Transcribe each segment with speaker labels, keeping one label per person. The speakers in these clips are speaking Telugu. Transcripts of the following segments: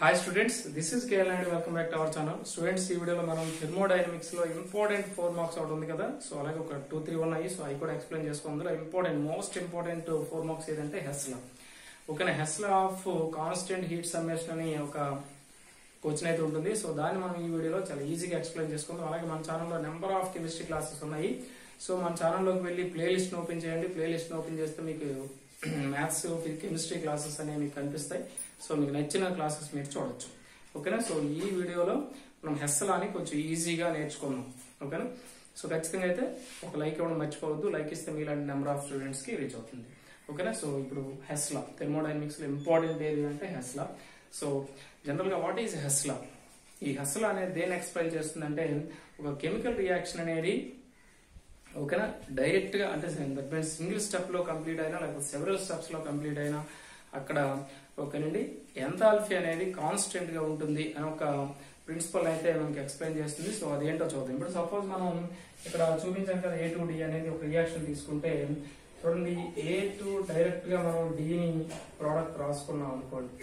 Speaker 1: hi students this is K L and welcome back to our channel students ఈ వీడియోలో మనం థెర్మోడైనమిక్స్ లో ఇంపార్టెంట్ ఫోర్ మార్క్స్ ఒకటి ఉంది కదా సో అలాగే ఒక టూ త్రీ ఉన్నాయి సో అవి కూడా ఎక్స్ప్లెయిన్ చేసుకుందాం అందులో important most important four marks ఏదంటే హెస్లా ఓకేనా Hess law of constant heat summation అని ఒక క్వశ్చన్ అయితే ఉంటుంది సో దాన్ని మనం ఈ వీడియోలో చాలా ఈజీగా ఎక్స్ప్లెయిన్ చేసుకుందాం అలాగే మన ఛానల్లో నెంబర్ ఆఫ్ కెమిస్ట్రీ క్లాసెస్ ఉన్నాయి సో మన ఛానల్లోకి వెళ్ళి ప్లేలిస్ట్ ఓపెన్ చేయండి ప్లేలిస్ట్ ఓపెన్ చేస్తే మీకు మ్యాథ్స్ కెమిస్ట్రీ క్లాసెస్ అనేవి మీకు కనిపిస్తాయి సో మీకు నచ్చిన క్లాసెస్ మీరు చూడొచ్చు ఓకేనా సో ఈ వీడియోలో మనం హెస్సలాని కొంచెం ఈజీగా నేర్చుకుందాం ఓకేనా సో ఖచ్చితంగా అయితే ఒక లైక్ ఇవ్వడం మర్చిపోవద్దు లైక్ ఇస్తే మీలాంటి నెంబర్ ఆఫ్ స్టూడెంట్స్ కి రీచ్ అవుతుంది ఓకేనా సో ఇప్పుడు హెస్లా థెర్మోడైనమిక్స్ లో ఇంపార్టెంట్ ఏది అంటే హెస్లా సో జనరల్ గా వాట్ ఈజ్ హెస్లా ఈ హెస్లా అనేది దేని ఎక్స్ప్లెయిన్ చేస్తుందంటే ఒక కెమికల్ రియాక్షన్ అనేది ఓకేనా డైరెక్ట్ గా అంటే దట్ మీన్స్ సింగిల్ స్టెప్ లో కంప్లీట్ అయినా లేకపోతే సెవెరల్ స్టెప్స్ లో కంప్లీట్ అయినా అక్కడ ఓకేనండి ఎంతాల్ఫీ అనేది కాన్స్టెంట్ గా ఉంటుంది అని ఒక ప్రిన్సిపల్ అయితే మనకి ఎక్స్ప్లెయిన్ చేస్తుంది సో అదేంటో చూద్దాం ఇప్పుడు సపోజ్ మనం ఇక్కడ చూపించాం కదా ఏ టు డి అనేది ఒక రియాక్షన్ తీసుకుంటే చూడండి ఏ టు డైరెక్ట్ గా మనం డిని ప్రోడక్ట్ రాసుకున్నాం అనుకోండి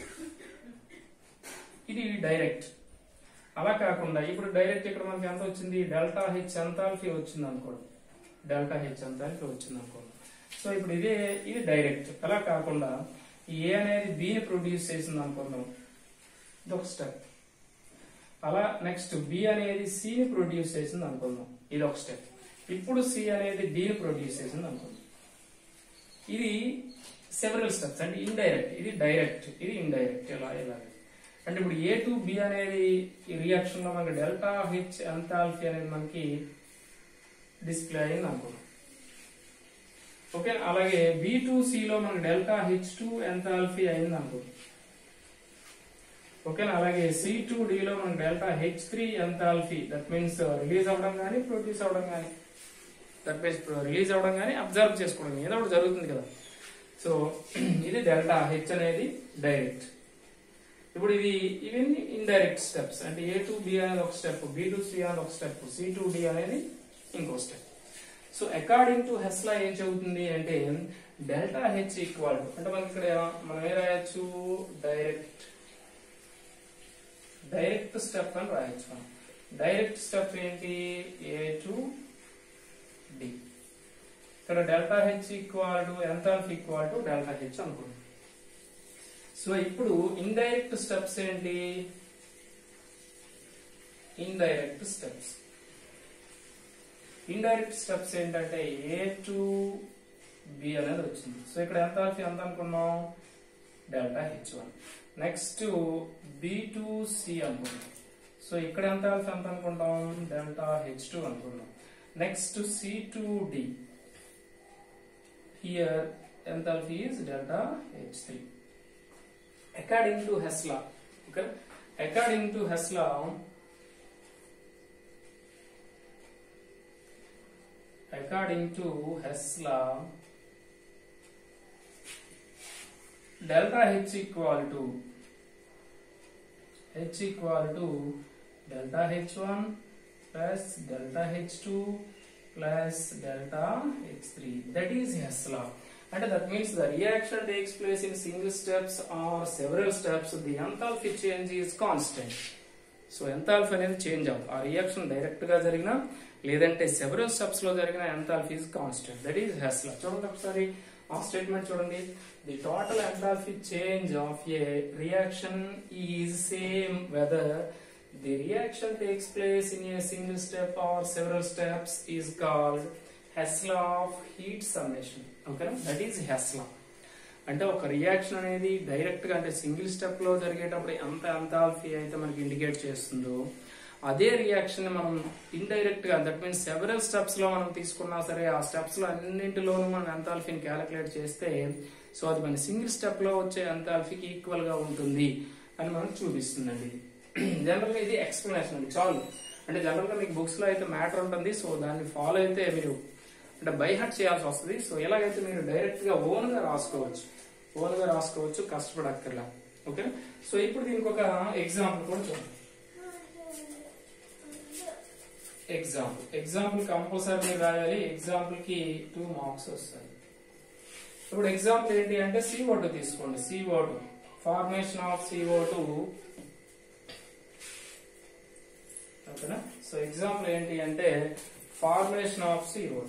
Speaker 1: ఇది డైరెక్ట్ అలా కాకుండా ఇప్పుడు డైరెక్ట్ ఇక్కడ మనకి ఎంత వచ్చింది డెల్టా హెచ్ ఎంతాల్ఫీ వచ్చింది అనుకోండి డెల్టా హెచ్ ఎంతాల్ఫీ వచ్చింది అనుకోండి సో ఇప్పుడు ఇదే ఇది డైరెక్ట్ అలా కాకుండా ఈ ఏ అనేది బిని ప్రొడ్యూస్ చేసింది అనుకుందాం ఇది ఒక స్టెప్ అలా నెక్స్ట్ బి అనేది సిని ప్రొడ్యూస్ చేసింది అనుకుందాం ఇది ఒక స్టెప్ ఇప్పుడు సి అనేది డిని ప్రొడ్యూస్ చేసింది అనుకుందాం ఇది సెవెరల్ స్టెప్స్ అంటే ఇండైరెక్ట్ ఇది డైరెక్ట్ ఇది ఇండైరెక్ట్ ఇలా ఇలా అంటే ఇప్పుడు ఏ టు బి అనేది ఈ రియాక్షన్ లో మనకి డెల్టా హెచ్ ఎంతాల్ఫీ అనేది మనకి డిస్ప్లే అయింది అనుకున్నాం ఓకే అలాగే బి టు లో మనకి డెల్టా హెచ్ టూ ఎంతాల్ఫీ అయింది అనుకున్నాం ఓకేనా అలాగే సి టు లో మనకి delta H three enthalpy that means release అవ్వడం కానీ ప్రొడ్యూస్ అవ్వడం కానీ దట్ మీన్స్ రిలీజ్ అవ్వడం కానీ అబ్జర్వ్ చేసుకోవడం ఏదో ఒకటి జరుగుతుంది కదా సో ఇది డెల్టా హెచ్ అనేది డైరెక్ట్ ఇప్పుడు ఇది ఇవన్నీ ఇండైరెక్ట్ స్టెప్స్ అంటే ఏ టు బి అనేది ఒక స్టెప్ బి టు సి అనేది ఒక స్టెప్ సి టు డి అనేది ఇంకో step so according to Hess law ఏం చెబుతుంది అంటే డెల్టా హెచ్ ఈక్వల్ అంటే మనకి ఇక్కడ మనం ఏ రాయొచ్చు డైరెక్ట్ డైరెక్ట్ స్టెప్ అని రాయొచ్చు మనం డైరెక్ట్ స్టెప్ ఏంటి ఏ టు డి ఇక్కడ డెల్టా హెచ్ ఈక్వల్ టు ఎంత ఈక్వల్ టు డెల్టా హెచ్ అనుకుంటాం సో ఇప్పుడు ఇండైరెక్ట్ స్టెప్స్ ఏంటి ఇండైరెక్ట్ స్టెప్స్ ఇండైరెక్ట్ స్టెప్స్ ఏంటంటే ఏ టు బి అనేది వచ్చింది సో ఇక్కడ ఎంత ఎంత అనుకున్నాం delta H one next B to C అనుకున్నాం సో ఇక్కడ ఎంత ఎంత అనుకుంటాం డెల్టా హెచ్ టూ అనుకున్నాం next C to D here enthalpy is delta H three according to Hessla okay according to Hessla according to Hessla delta H equal to H equal to delta H1 plus delta H2 plus delta H3 that is Hessla and that means the reaction takes place in single steps or several steps the enthalpy change is constant so enthalpy అనేది చేంజ్ అవ్వదు ఆ రియాక్షన్ డైరెక్ట్ గా జరిగినా లేదంటే సెవెరల్ స్టెప్స్ లో జరిగిన enthalpy is constant that is Hess law చూడండి ఒకసారి ఆ స్టేట్మెంట్ చూడండి the total enthalpy change of a reaction is same whether the reaction takes place in a single step or several steps is called Hess law of heat summation ఓకేనా దట్ ఈస్ హెస్లా అంటే ఒక రియాక్షన్ అనేది డైరెక్ట్ గా అంటే సింగిల్ స్టెప్ లో జరిగేటప్పుడు ఎంత ఎంతాల్ఫీ అయితే మనకి ఇండికేట్ చేస్తుందో అదే రియాక్షన్ మనం ఇండైరెక్ట్ గా దట్ మీన్స్ సెవెరల్ స్టెప్స్ లో మనం తీసుకున్నా సరే ఆ స్టెప్స్ లో అన్నింటిలోనూ మనం ఎంతాల్ఫీని క్యాలిక్యులేట్ చేస్తే సో అది మన సింగిల్ స్టెప్ లో వచ్చే ఎంతాల్ఫీకి ఈక్వల్ గా ఉంటుంది అని మనకు చూపిస్తుందండి జనరల్ గా ఇది ఎక్స్ప్లెనేషన్ అండి చాలు అంటే జనరల్ గా మీకు బుక్స్ లో అయితే మ్యాటర్ ఉంటుంది సో దాన్ని ఫాలో అయితే మీరు అంటే బై హట్ చేయాల్సి వస్తుంది సో ఎలాగైతే మీరు డైరెక్ట్ గా ఓన్ గా రాసుకోవచ్చు ఓన్ గా రాసుకోవచ్చు కష్టపడక్కర్లా ఓకే సో ఇప్పుడు దీనికి ఒక ఎగ్జాంపుల్ కూడా చూడండి ఎగ్జాంపుల్ ఎగ్జాంపుల్ కంపల్సరీ మీరు రాయాలి ఎగ్జాంపుల్ కి టూ మార్క్స్ వస్తాయి ఇప్పుడు ఎగ్జాంపుల్ ఏంటి అంటే CO2 తీసుకోండి CO2 ఫార్మేషన్ ఆఫ్ CO2 ఓకేనా సో ఎగ్జాంపుల్ ఏంటి అంటే formation of C O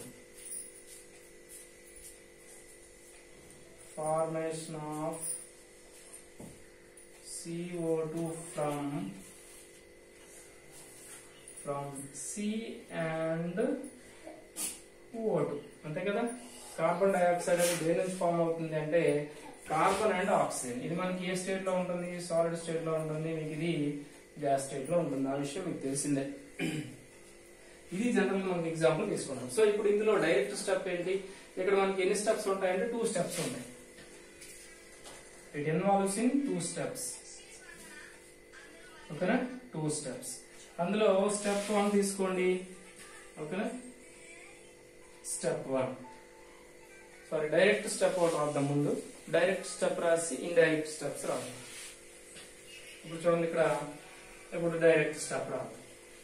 Speaker 1: formation of CO2 from from C and O2 అంతే కదా కార్బన్ డైఆక్సైడ్ అనేది దేని నుంచి ఫామ్ అవుతుంది అంటే కార్బన్ అండ్ ఆక్సిజన్ ఇది మనకి ఏ స్టేట్ లో ఉంటుంది సాలిడ్ స్టేట్ లో ఉంటుంది మీకు ఇది గ్యాస్ స్టేట్ లో ఉంటుంది ఆ విషయం మీకు తెలిసిందే ఇది జనరల్ మనకి ఎగ్జాంపుల్ తీసుకున్నాం సో ఇప్పుడు ఇందులో డైరెక్ట్ స్టెప్ ఏంటి ఇక్కడ మనకి ఎన్ని స్టెప్స్ ఉంటాయంటే టూ స్టెప్స్ ఉంటాయి it involves in two steps ఓకేనా టూ స్టెప్స్ అందులో స్టెప్ వన్ తీసుకోండి ఓకేనా step one sorry direct step ఒకటి రాద్దాం ముందు డైరెక్ట్ స్టెప్ రాసి ఇండైరెక్ట్ స్టెప్స్ రాద్దాం ఇప్పుడు చూడండి ఇక్కడ ఇప్పుడు డైరెక్ట్ స్టెప్ రాద్దాం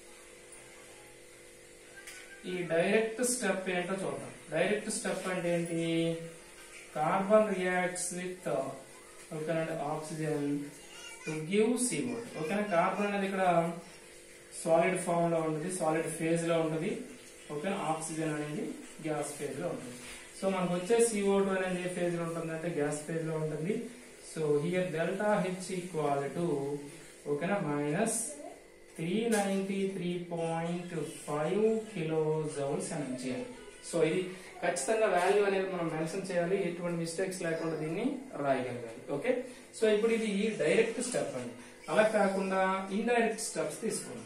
Speaker 1: ఈ డైరెక్ట్ స్టెప్ ఏంటో చూద్దాం డైరెక్ట్ స్టెప్ అంటే ఏంటి కార్బన్ రియాక్ట్స్ విత్ ఓకేనండి ఆక్సిజన్ టు గివ్ CO2 ఓకేనా కార్బన్ అనేది ఇక్కడ సాలిడ్ ఫామ్ లో ఉంటుంది సాలిడ్ ఫేజ్ లో ఉంటుంది ఓకేనా ఆక్సిజన్ అనేది గ్యాస్ ఫేజ్ లో ఉంటుంది సో మనకు వచ్చే CO2 అనేది ఏ ఫేజ్ లో ఉంటుంది అంటే గ్యాస్ ఫేజ్ లో ఉంటుంది so here delta H equal to ఓకేనా minus three ninety three point five kilo joules energy so ఇది ఖచ్చితంగా వాల్యూ అనేది మనం మెన్షన్ చేయాలి ఎటువంటి మిస్టేక్స్ లేకుండా దీన్ని రాయగలగాలి ఓకే సో ఇప్పుడు ఇది డైరెక్ట్ స్టెప్ అండి అలా కాకుండా ఇండైరెక్ట్ స్టెప్స్ తీసుకోండి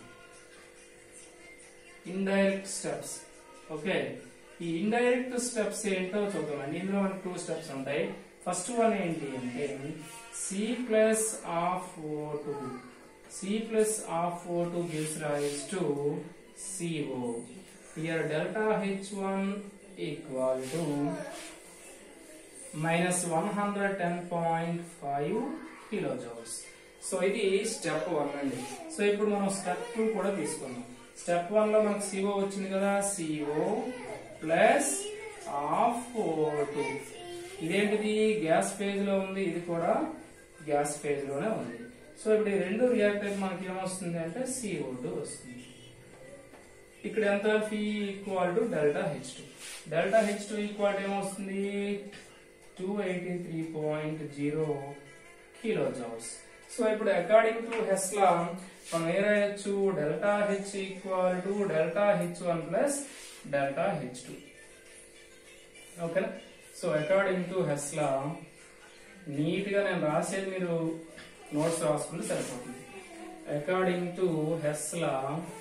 Speaker 1: ఇండైరెక్ట్ స్టెప్స్ ఓకే ఈ ఇండైరెక్ట్ స్టెప్స్ ఏంటో చూద్దామండి ఇందులో మనకి టూ స్టెప్స్ ఉంటాయి ఫస్ట్ వన్ ఏంటి అంటే C plus half O two C plus half O two gives rise to C O here delta H one equal to minus one hundred ten point five kilo joules so ఇది స్టెప్ వన్ అండి సో ఇప్పుడు మనం స్టెప్ టూ కూడా తీసుకుందాం స్టెప్ వన్ లో మనకు సిఓ వచ్చింది కదా C O plus half O two ఇదేంటిది గ్యాస్ ఫేజ్ లో ఉంది ఇది కూడా గ్యాస్ ఫేజ్ లోనే ఉంది సో ఇప్పుడు ఈ రెండు రియాక్ట్ అయితే మనకి ఏమొస్తుంది అంటే సిఓ టూ వస్తుంది ఇక్కడ enthalpy equal to delta H two delta H two equal ఏమొస్తుంది two eighty three point zero kilo joules so ఇప్పుడు అకార్డింగ్ టు హెస్లా మనం ఏ రాయొచ్చు delta H equal to delta H one plus delta H two ఓకేనా so according to Hess law neat గా నేను రాసేది మీరు నోట్స్ రాసుకుంటే సరిపోతుంది according to Hess law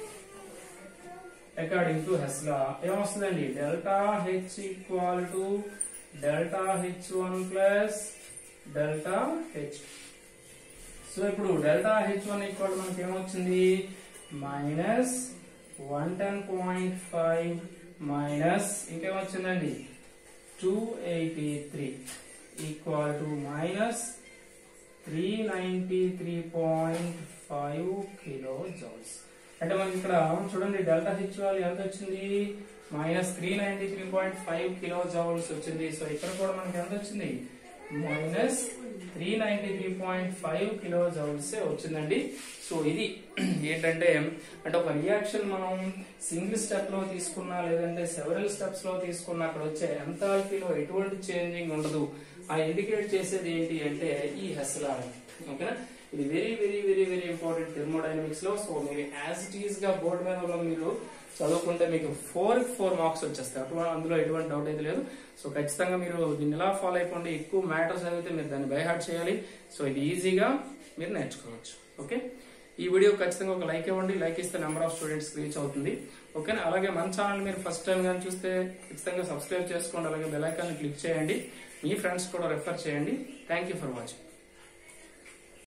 Speaker 1: according to Hess law ఏమొస్తుందండి delta H equal to delta H one plus delta H so ఇప్పుడు డెల్టా హెచ్ వన్ ఈక్వల్ మనకి ఏమొచ్చింది minus one ten point five minus ఇంకేమొచ్చిందండి two eighty three equal to minus three ninety three point five kilo joules అంటే మనకి ఇక్కడ చూడండి డెల్టా హెచ్ వాల్యూ ఎంత వచ్చింది minus three ninety three point five kilo joules వచ్చింది సో ఇక్కడ కూడా మనకి ఎంత వచ్చింది minus three ninety three point five kilo joules వచ్చిందండి సో ఇది ఏంటంటే అంటే ఒక రియాక్షన్ మనం సింగిల్ స్టెప్ లో తీసుకున్నా లేదంటే సెవెరల్ స్టెప్స్ లో తీసుకున్నా అక్కడ వచ్చే ఎంథాల్పీలో ఎటువంటి చేంజింగ్ ఉండదు ఆ ఇండికేట్ చేసేది ఏంటి అంటే ఈ హెస్లా ఓకేనా ఇది very very very very important thermodynamics లో సో మీరు యాజ్ ఇట్ ఈస్ గా బోర్డు మీద ఉన్న మీరు చదువుకుంటే మీకు ఫోర్ ఫోర్ మార్క్స్ వచ్చేస్తాయి అటువంటి అందులో ఎటువంటి డౌట్ అయితే లేదు సో ఖచ్చితంగా మీరు దీన్ని ఎలా ఫాలో అయిపోండి ఎక్కువ మ్యాటర్స్ చదివితే మీరు దాన్ని బైహార్ట్ చేయాలి సో ఇది ఈజీగా మీరు నేర్చుకోవచ్చు ఓకే ఈ వీడియో ఖచ్చితంగా ఒక లైక్ ఇవ్వండి లైక్ ఇస్తే నెంబర్ ఆఫ్ స్టూడెంట్స్ రీచ్ అవుతుంది ఓకేనా అలాగే మన ఛానల్ మీరు ఫస్ట్ టైం కానీ చూస్తే ఖచ్చితంగా సబ్స్క్రైబ్ చేసుకోండి అలాగే బెల్ ఐకాన్ క్లిక్ చేయండి మీ ఫ్రెండ్స్ కూడా రెఫర్ చేయండి థ్యాంక్ యూ ఫర్ వాచింగ్